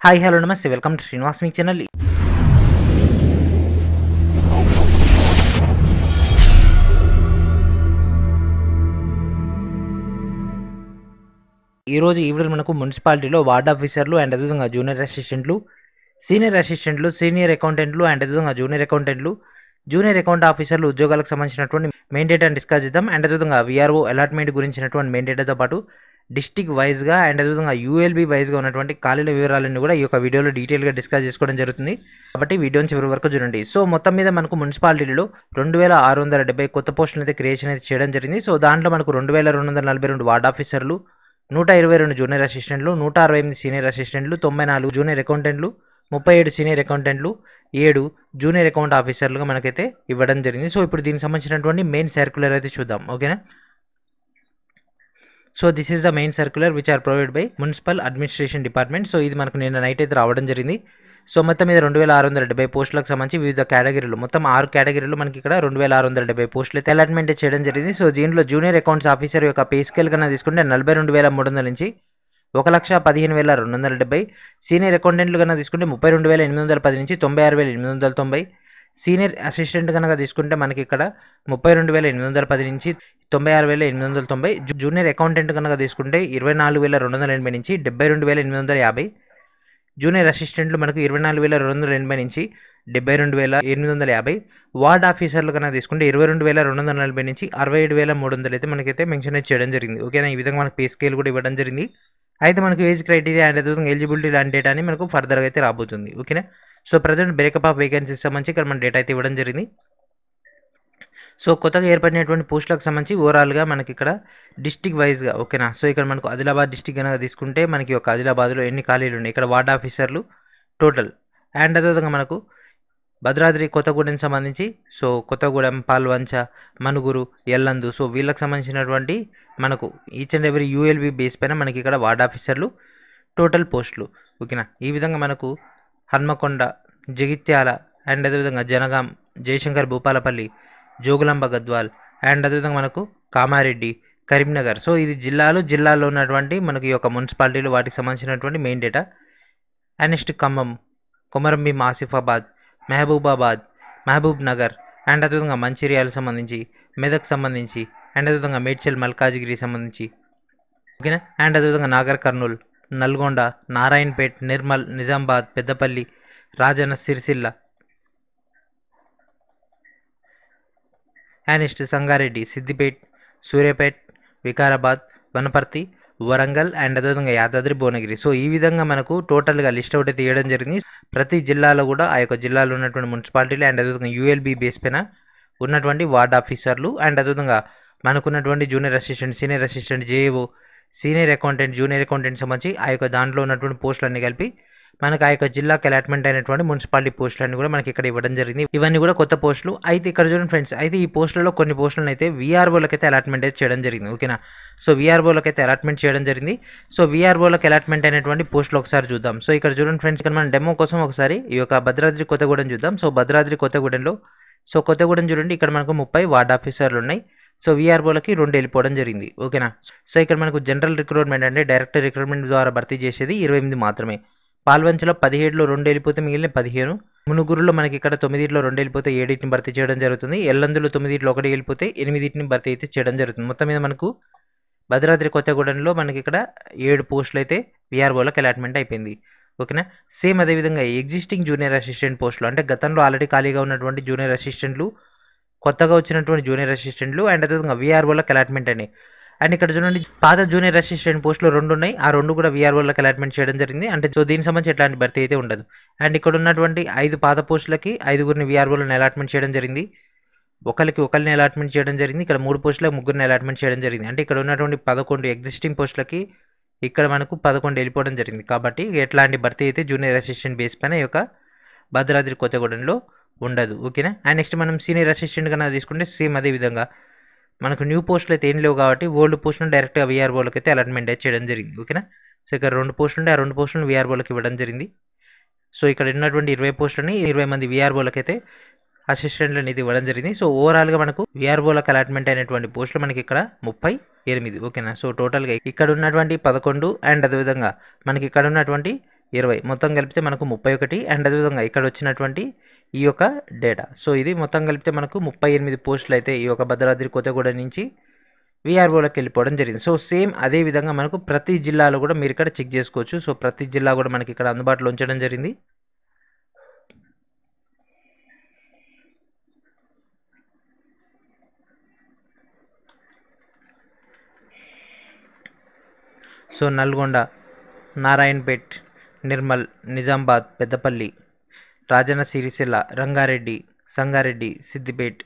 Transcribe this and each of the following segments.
hi hello నమస్తే welcome to Srinivas మీ channel ఈరోజు ఈ వీడియోలో మనకు మున్సిపాలిటీలో వార్డ్ ఆఫీసర్లు అండ్ అదేవిధంగా జూనియర్ అసిస్టెంట్లు సీనియర్ అసిస్టెంట్లు సీనియర్ అకౌంటెంట్లు అండ్ అదేవిధంగా జూనియర్ అకౌంటెంట్లు జూనియర్ అకౌంట్ ఆఫీసర్లు ఉద్యోగాలకు సంబంధించినటువంటి మెయిన్ డేటాను డిస్కస్ చేద్దాం అండ్ అదేవిధంగా విఆర్ఓ అలాట్మెంట్ గురించినటువంటి మెయిన్ డేటాతో పాటు డిస్టిక్ వైజ్గా అండ్ అదేవిధంగా యూఎల్బీ వైజ్గా ఉన్నటువంటి ఖాళీల వివరాలన్నీ కూడా ఈ యొక్క వీడియోలో డీటెయిల్గా డిస్కస్ చేసుకోవడం జరుగుతుంది కాబట్టి వీడియోని చివరి వరకు చూడండి సో మొత్తం మీద మనకు మున్సిపాలిటీలో రెండు వేల ఆరు వందల డెబ్బై కొత్త పోస్టులు అయితే క్రియేషన్ అయితే చేయడం జరిగింది సో దాంట్లో మనకు రెండు వేల రెండు వందల నలభై రెండు వార్డ్ ఆఫీసర్లు నూట ఇరవై రెండు జూనియర్ అసిస్టెంట్లు నూట అరవై ఎనిమిది సీనియర్ అసిస్టెంట్లు తొంభై నాలుగు జూనియర్ అకౌంటెంట్లు ముప్పై ఏడు సీనియర్ అకౌంటెంట్లు ఏడు జూనియర్ అకౌంట్ ఆఫీసర్లుగా మనకైతే ఇవ్వడం జరిగింది సో ఇప్పుడు దీనికి సంబంధించినటువంటి మెయిన్ సర్క్యులర్ అయితే చూద్దాం ఓకేనా so this is the main circular which are provide by municipal administration department so ఇది మనకు నిన్న నైట్ అయితే రావడం జరిగింది సో మొత్తం మీద రెండు వేల ఆరు వందల డెబ్బై పోస్టులకు సంబంధించి వివిధ కేటగిరీలు మొత్తం ఆరు కేటగిరీలు మనకి ఇక్కడ రెండు వేల ఆరు వందల డెబ్బై పోస్టులు అయితే అలాట్మెంట్ చేయడం జరిగింది సో దీనిలో జూనియర్ అకౌంట్స్ ఆఫీసర్ యొక్క పే స్కేల్ కన్నా తీసుకుంటే నలభై రెండు వేల మూడు వందల నుంచి ఒక లక్ష పదిహేను వేల రెండు వందల డెబ్బై సీనియర్ అకౌంటెంట్లు కన్నా తీసుకుంటే ముప్పై రెండు వేల ఎనిమిది వందల పది నుంచి తొంభై ఆరు వేల ఎనిమిది వందల తొంభై సీనియర్ అసిస్టెంట్ కనుక తీసుకుంటే మనకి ఇక్కడ ముప్పై రెండు వేల ఎనిమిది వందల పది నుంచి తొంభై ఆరు వేల ఎనిమిది వందల తొంభై జూ- జూనియర్ అకౌంటెంట్ కనుక తీసుకుంటే ఇరవై నాలుగు వేల రెండు వందల ఎనభై నుంచి డెబ్బై రెండు వేల ఎనిమిది వందల యాభై జూనియర్ అసిస్టెంట్లు మనకు ఇరవై నాలుగు వేల రెండు వందల ఎనభై నుంచి డెబ్బై రెండు వేల ఎనిమిది వందల యాభై వార్డ్ ఆఫీసర్లు కనుక తీసుకుంటే ఇరవై రెండు వేల రెండు వందల నలభై నుంచి అరవై ఏడు వేల మూడు వందలు అయితే మనకైతే మెన్షన్ అయితే చేయడం జరిగింది ఓకేనా ఈ విధంగా మనకు పే స్కేల్ కూడా ఇవ్వడం జరిగింది అయితే మనకు ఏజ్ క్రైటీరియా అండ్ అదేవిధంగా ఎలిజిబిలిటీ లాంటి డేటా అని మనకు ఫర్దర్గా అయితే రాబోతుంది ఓకేనా so present breakup of vacancies సంబంధించి ఇక్కడ మన డేటా అయితే ఇవ్వడం జరిగింది సో కొత్తగా ఏర్పడినటువంటి పోస్టులకు సంబంధించి ఓవరాల్గా మనకి ఇక్కడ డిస్టిక్ వైజ్గా ఓకేనా సో ఇక్కడ మనకు ఆదిలాబాద్ డిస్టిక్ కనుక తీసుకుంటే మనకి ఒక ఆదిలాబాద్లో ఎన్ని ఖాళీలు ఉన్నాయి ఇక్కడ వార్డ్ ఆఫీసర్లు టోటల్ అండ్ అదేవిధంగా మనకు భద్రాద్రి కొత్తగూడెం సంబంధించి సో కొత్తగూడెం పాల్వంచ మనుగురు ఎల్లందు సో వీళ్ళకి సంబంధించినటువంటి మనకు each and every ULB base పైన మనకి ఇక్కడ వార్డ్ ఆఫీసర్లు టోటల్ పోస్టులు ఓకేనా ఈ విధంగా మనకు హన్మకొండ జగిత్యాల అండ్ అదేవిధంగా జనగాం జయశంకర్ భూపాలపల్లి జోగులాంబ గద్వాల్ అండ్ అదేవిధంగా మనకు కామారెడ్డి కరీంనగర్ సో ఇది జిల్లాలు జిల్లాలో ఉన్నటువంటి మనకి ఈ యొక్క మున్సిపాలిటీలు వాటికి సంబంధించినటువంటి main data and next Khammam Komaram Bheem Asifabad Mahabubabad Mahabubnagar and అదేవిధంగా మంచిర్యాలకు సంబంధించి మెదక్ సంబంధించి అండ్ అదేవిధంగా మేడ్చల్ మల్కాజిగిరి సంబంధించి ఓకేనా అండ్ అదేవిధంగా Nagarkurnool Nalgonda Narayanpet Nirmal Nizamabad Peddapalli Rajanna Sircilla and next Sangareddy Siddipet Suryapet Vikarabad Wanaparthy Warangal and అదేవిధంగా యాదాద్రి భువనగిరి సో ఈ విధంగా మనకు టోటల్గా లిస్ట్ అవుట్ అయితే తీయడం జరిగింది ప్రతి జిల్లాలో కూడా ఆ యొక్క జిల్లాలో ఉన్నటువంటి మున్సిపాలిటీలు అండ్ అదేవిధంగా యూఎల్బీ బేస్ పైన ఉన్నటువంటి వార్డ్ ఆఫీసర్లు అండ్ అదేవిధంగా మనకున్నటువంటి junior assistant senior assistant JAO senior accountant junior accountant సంబంధించి ఆ యొక్క దాంట్లో ఉన్నటువంటి పోస్టులన్నీ కలిపి మనకు ఆ యొక్క జిల్లాకి అలాట్మెంట్ అయినటువంటి మున్సిపాలిటీ పోస్టులన్నీ కూడా మనకి ఇక్కడ ఇవ్వడం జరిగింది ఇవన్నీ కూడా కొత్త పోస్టులు అయితే ఇక్కడ చూడండి ఫ్రెండ్స్ అయితే ఈ పోస్టులలో కొన్ని పోస్టులను అయితే వీఆర్ఓలకి అయితే అలాట్మెంట్ అయితే చేయడం జరిగింది ఓకేనా సో వీఆర్ఓలకి అయితే అలాట్మెంట్ చేయడం జరిగింది సో వీఆర్ఓలకు అలాట్మెంట్ అయినటువంటి పోస్టులు ఒకసారి చూద్దాం సో ఇక్కడ చూడండి ఫ్రెండ్స్ ఇక్కడ మనం డెమో కోసం ఒకసారి ఈ యొక్క భద్రాద్రి కొత్తగూడెం చూద్దాం సో భద్రాద్రి కొత్తగూడెంలో సో కొత్తగూడెం చూడండి ఇక్కడ మనకు ముప్పై వార్డ్ ఆఫీసర్లు ఉన్నాయి సో వీఆర్ఓలకి రెండు వెళ్ళిపోవడం జరిగింది ఓకేనా సో ఇక్కడ మనకు జనరల్ రిక్రూట్మెంట్ అంటే డైరెక్ట్ రిక్రూట్మెంట్ ద్వారా భర్తీ చేసేది ఇరవై ఎనిమిది మాత్రమే పాల్వంచలో పదిహేడులో రెండు వెళ్ళిపోతే మిగిలిన పదిహేను మునుగురులో మనకి ఇక్కడ తొమ్మిదిలో రెండు వెళ్ళిపోతే ఏడింటిని భర్తీ చేయడం జరుగుతుంది ఎల్లందులో తొమ్మిదిలో ఒకటి వెళ్ళిపోతే ఎనిమిదింటిని భర్తీ అయితే చేయడం జరుగుతుంది మొత్తం మీద మనకు భద్రాద్రి కొత్తగూడెంలో మనకి ఇక్కడ ఏడు పోస్టులు అయితే విఆర్ఓలకు అలాట్మెంట్ అయిపోయింది ఓకేనా సేమ్ అదేవిధంగా ఎగ్జిస్టింగ్ జూనియర్ అసిస్టెంట్ పోస్టులు అంటే గతంలో ఆల్రెడీ ఖాళీగా ఉన్నటువంటి జూనియర్ అసిస్టెంట్లు కొత్తగా వచ్చినటువంటి జూనియర్ అసిస్టెంట్లు అండ్ అదేవిధంగా విఆర్ఓలకు అలాట్మెంట్ అయినాయి అండ్ ఇక్కడ చూడండి పాత జూనియర్ అసిస్టెంట్ పోస్టులు రెండు ఉన్నాయి ఆ రెండు కూడా విఆర్ఓలకు అలాట్మెంట్ చేయడం జరిగింది అంటే సో దీనికి సంబంధించి ఎట్లాంటి భర్తీ అయితే ఉండదు అండ్ ఇక్కడ ఉన్నటువంటి ఐదు పాత పోస్టులకి ఐదుగురిని విఆర్ఓలను అలాట్మెంట్ చేయడం జరిగింది ఒకరికి ఒకరిని అలాట్మెంట్ చేయడం జరిగింది ఇక్కడ మూడు పోస్టులకు ముగ్గురిని అలాట్మెంట్ చేయడం జరిగింది అంటే ఇక్కడ ఉన్నటువంటి పదకొండు ఎగ్జిస్టింగ్ పోస్టులకి ఇక్కడ మనకు పదకొండు వెళ్ళిపోవడం జరిగింది కాబట్టి ఎట్లాంటి భర్తీ అయితే జూనియర్ అసిస్టెంట్ బేస్ పైన ఈ యొక్క భద్రాద్రి కొత్తగూడెంలో ఉండదు ఓకేనా అండ్ నెక్స్ట్ మనం సీనియర్ అసిస్టెంట్ కన్నా తీసుకుంటే సేమ్ అదే విధంగా మనకు న్యూ పోస్టులు అయితే ఏం లేవు కాబట్టి ఓల్డ్ పోస్టులను డైరెక్ట్గా విఆర్ఓలకి అయితే అలాట్మెంట్ అయితే చేయడం జరిగింది ఓకేనా సో ఇక్కడ రెండు పోస్టులు ఉంటే ఆ రెండు పోస్టులను విఆర్ఓలకి ఇవ్వడం జరిగింది సో ఇక్కడ ఉన్నటువంటి ఇరవై పోస్టులని ఇరవై మంది విఆర్ఓలకి అయితే అసిస్టెంట్లను ఇది ఇవ్వడం జరిగింది సో ఓవరాల్గా మనకు విఆర్ఓలకు అలాట్మెంట్ అయినటువంటి పోస్టులు మనకి ఇక్కడ ముప్పై ఎనిమిది ఓకేనా సో టోటల్గా ఇక్కడ ఉన్నటువంటి పదకొండు అండ్ అదేవిధంగా మనకి ఇక్కడ ఉన్నటువంటి ఇరవై మొత్తం కలిపితే మనకు ముప్పై ఒకటి అండ్ అదేవిధంగా ఇక్కడ వచ్చినటువంటి ఈ యొక్క డేటా సో ఇది మొత్తం కలిపితే మనకు ముప్పై ఎనిమిది పోస్టులు అయితే ఈ యొక్క భద్రాద్రి కొత్తగూడ నుంచి విఆర్ఓలోకి వెళ్ళిపోవడం జరిగింది సో సేమ్ అదే విధంగా మనకు ప్రతి జిల్లాలో కూడా మీరు ఇక్కడ చెక్ చేసుకోవచ్చు సో ప్రతి జిల్లా కూడా మనకి ఇక్కడ అందుబాటులో ఉంచడం జరిగింది సో నల్గొండ నారాయణపేట్ నిర్మల్ నిజామాబాద్ పెద్దపల్లి రాజన్న సిరిసిల్ల రంగారెడ్డి సంగారెడ్డి సిద్దిపేట్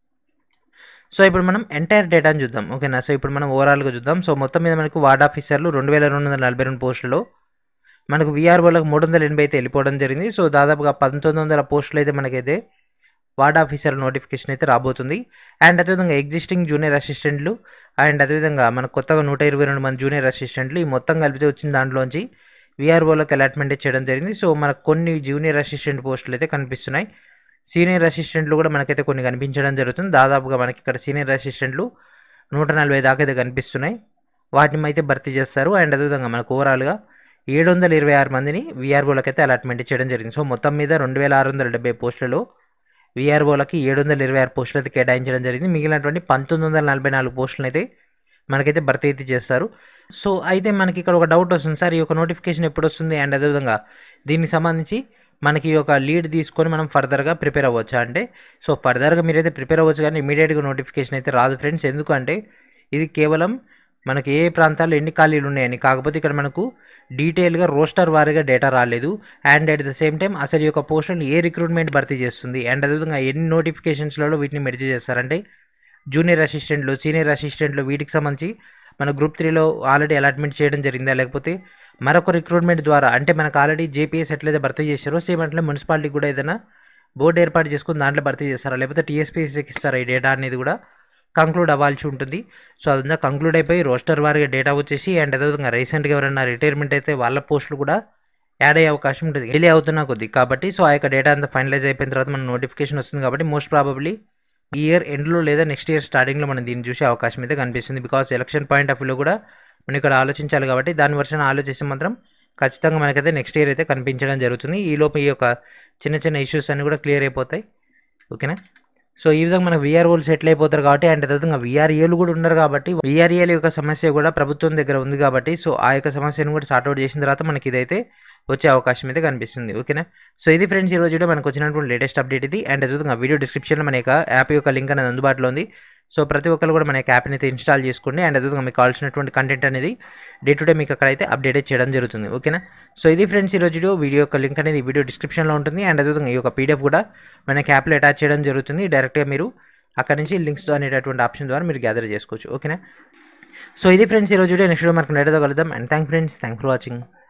సో ఇప్పుడు మనం ఎంటైర్ డేటాను చూద్దాం ఓకేనా సో ఇప్పుడు మనం ఓవరాల్గా చూద్దాం సో మొత్తం మీద మనకు వార్డ్ ఆఫీసర్లు రెండు వేల రెండు వందల నలభై రెండు పోస్టులలో మనకు విఆర్ఓలకు మూడు వందల ఎనభై అయితే వెళ్ళిపోవడం జరిగింది సో దాదాపుగా పంతొమ్మిది వందల పోస్టులు అయితే మనకైతే వార్డ్ ఆఫీసర్ నోటిఫికేషన్ అయితే రాబోతుంది అండ్ అదేవిధంగా ఎగ్జిస్టింగ్ జూనియర్ అసిస్టెంట్లు అండ్ అదేవిధంగా మనకు కొత్తగా నూట ఇరవై రెండు మంది జూనియర్ అసిస్టెంట్లు ఈ మొత్తం కలిపితే వచ్చిన దాంట్లోంచి విఆర్ఓలకు అలాట్మెంట్ చేయడం జరిగింది సో మనకు కొన్ని జూనియర్ అసిస్టెంట్ పోస్టులు అయితే కనిపిస్తున్నాయి సీనియర్ అసిస్టెంట్లు కూడా మనకైతే కొన్ని కనిపించడం జరుగుతుంది దాదాపుగా మనకి ఇక్కడ సీనియర్ అసిస్టెంట్లు నూట నలభై దాకా అయితే కనిపిస్తున్నాయి వాటిని అయితే భర్తీ చేస్తారు అండ్ అదేవిధంగా మనకు ఓవరాల్గా ఏడు వందల ఇరవై ఆరు మందిని విఆర్ఓలకు అయితే అలాట్మెంట్ చేయడం జరిగింది సో మొత్తం మీద రెండు వేల ఆరు వందల డెబ్బై పోస్టులలో విఆర్ఓలకి ఏడు వందల ఇరవై ఆరు పోస్టులు అయితే కేటాయించడం జరిగింది మిగిలినటువంటి పంతొమ్మిది వందల నలభై నాలుగు పోస్టులు అయితే మనకైతే భర్తీ అయితే చేస్తారు సో అయితే మనకి ఇక్కడ ఒక డౌట్ వస్తుంది సార్ ఈ యొక్క నోటిఫికేషన్ ఎప్పుడు వస్తుంది అండ్ అదేవిధంగా దీనికి సంబంధించి మనకి ఈ యొక్క లీడ్ తీసుకొని మనం ఫర్దర్గా ప్రిపేర్ అవ్వచ్చా అంటే సో ఫర్దర్గా మీరైతే ప్రిపేర్ అవ్వచ్చు కానీ ఇమీడియట్గా నోటిఫికేషన్ అయితే రాదు ఫ్రెండ్స్ ఎందుకంటే ఇది కేవలం మనకి ఏ ప్రాంతాల్లో ఎన్ని ఖాళీలు ఉన్నాయని కాకపోతే ఇక్కడ మనకు డీటెయిల్గా రోస్టర్ వారీగా డేటా రాలేదు and at the same time అసలు ఈ యొక్క పోస్టులను ఏ రిక్రూట్మెంట్ భర్తీ చేస్తుంది అండ్ అదేవిధంగా ఎన్ని నోటిఫికేషన్స్లలో వీటిని మెర్జ్ చేస్తారంటే జూనియర్ అసిస్టెంట్లు సీనియర్ అసిస్టెంట్లు వీటికి సంబంధించి మన గ్రూప్ త్రీలో ఆల్రెడీ అలాట్మెంట్ చేయడం జరిగిందా లేకపోతే మరొక రిక్రూట్మెంట్ ద్వారా అంటే మనకు ఆల్రెడీ జేపీఎస్ ఎట్లయితే భర్తీ చేశారో సేమ్ అట్లే మున్సిపాలిటీకి కూడా ఏదైనా బోర్డు ఏర్పాటు చేసుకుని దాంట్లో భర్తీ చేస్తారా లేకపోతే టీఎస్పీఎస్సీకి ఇస్తారా ఈ డేటా అనేది కూడా కంక్లూడ్ అవ్వాల్సి ఉంటుంది సో అదంతా కంక్లూడ్ అయిపోయి రోస్టర్ వారిగా డేటా వచ్చేసి అండ్ అదేవిధంగా రీసెంట్గా ఎవరైనా రిటైర్మెంట్ అయితే వాళ్ళ పోస్టులు కూడా యాడ్ అయ్యే అవకాశం ఉంటుంది డిలే అవుతున్నా కొద్ది కాబట్టి సో ఆ యొక్క డేటా అంతా ఫైనలైజ్ అయిపోయిన తర్వాత మన నోటిఫికేషన్ వస్తుంది కాబట్టి మోస్ట్ ప్రాబబ్లీ ఈ ఇయర్ ఎండ్లో లేదా నెక్స్ట్ ఇయర్ స్టార్టింగ్లో మనం దీన్ని చూసే అవకాశం అయితే కనిపిస్తుంది బికాస్ ఎలక్షన్ పాయింట్ ఆఫ్ వ్యూలో కూడా మనం ఇక్కడ ఆలోచించాలి కాబట్టి దాని వర్షన్ ఆలోచిస్తే మాత్రం ఖచ్చితంగా మనకైతే నెక్స్ట్ ఇయర్ అయితే కనిపించడం జరుగుతుంది ఈ లోపు ఈ యొక్క చిన్న చిన్న ఇష్యూస్ అన్ని కూడా క్లియర్ అయిపోతాయి ఓకేనా సో ఈ విధంగా మనకు విఆర్ఓలు సెటిల్ అయిపోతారు కాబట్టి అండ్ అదేవిధంగా విఆర్ఏలు కూడా ఉన్నారు కాబట్టి విఆర్ఏల యొక్క సమస్య కూడా ప్రభుత్వం దగ్గర ఉంది కాబట్టి సో ఆ యొక్క సమస్యను కూడా సార్ట్అవుట్ చేసిన తర్వాత మనకి ఇదైతే వచ్చే అవకాశం అయితే కనిపిస్తుంది ఓకేనా సో ఇది ఫ్రెండ్స్ ఈ రోజు వీడియో మనకు వచ్చినటువంటి లేటెస్ట్ అప్డేట్ ఇది అండ్ అదేవిధంగా వీడియో డిస్క్రిప్షన్లో మన యొక్క యాప్ యొక్క లింక్ అనేది అందుబాటులో ఉంది సో ప్రతి ఒక్కరు కూడా మన యొక్క యాప్ని అయితే ఇన్స్టాల్ చేసుకోండి అండ్ అదేవిధంగా మీకు కావాల్సినటువంటి కంటెంట్ అనేది డే టు డే మీకు అక్కడైతే అప్డేట్ చేయడం జరుగుతుంది ఓకేనా సో ఇది ఫ్రెండ్స్ ఈరోజు వీడియో వీడియో యొక్క లింక్ అనేది వీడియో డిస్క్రిప్షన్లో ఉంటుంది అండ్ అదేవిధంగా ఈ యొక్క పీడిఎఫ్ కూడా మన యాప్లో అటాచ్ చేయడం జరుగుతుంది డైరెక్ట్గా మీరు అక్కడ నుంచి లింక్స్ అనేటటువంటి ఆప్షన్ ద్వారా మీరు గ్యాదర్ చేసుకోవచ్చు ఓకేనా సో ఇది ఫ్రెండ్స్ ఈరోజు వీడియో నెక్స్ట్ వీడియో మనకు నేటతో కలుద్దాం and thank friends thank for watching